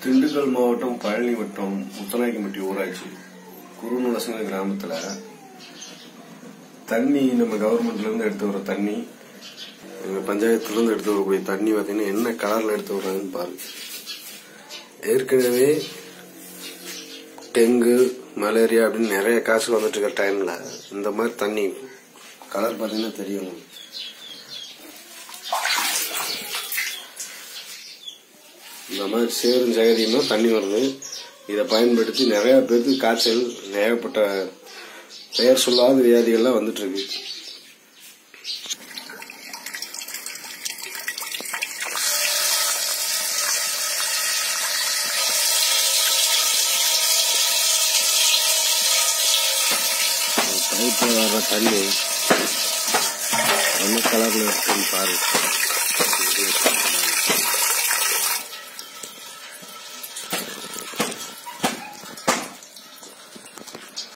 திண்டுக்கல் மாவட்டம் பழனி வட்டம் முத்தநாயக்கம்பட்டி ஊராட்சி குருநலசங்க கிராமத்துல தண்ணி நம்ம கவர்மெண்ட்ல இருந்து எடுத்து வர தண்ணி எங்க பஞ்சாயத்துல இருந்து எடுத்து வரக்கூடிய தண்ணி பாத்தீங்கன்னா என்ன கலர்ல எடுத்து வர்றாங்கன்னு பாருங்க ஏற்கனவே டெங்கு மலேரியா அப்படின்னு நிறைய காசு வந்துட்டு இருக்க டைம்ல இந்த மாதிரி தண்ணி கலர் பாத்தீங்கன்னா தெரியும் உங்களுக்கு. இந்த மாதிரி சேரும் சேகரியுமா தண்ணி வருது இதை பயன்படுத்தி நிறைய பேருக்கு காய்ச்சல் ஏகப்பட்ட பெயர் சொல்லாத வியாதிகள்லாம் வந்துட்டு இருக்கு பைப்பில் வர்ற தண்ணி என்ன கலர்ல இருக்குன்னு பாருங்க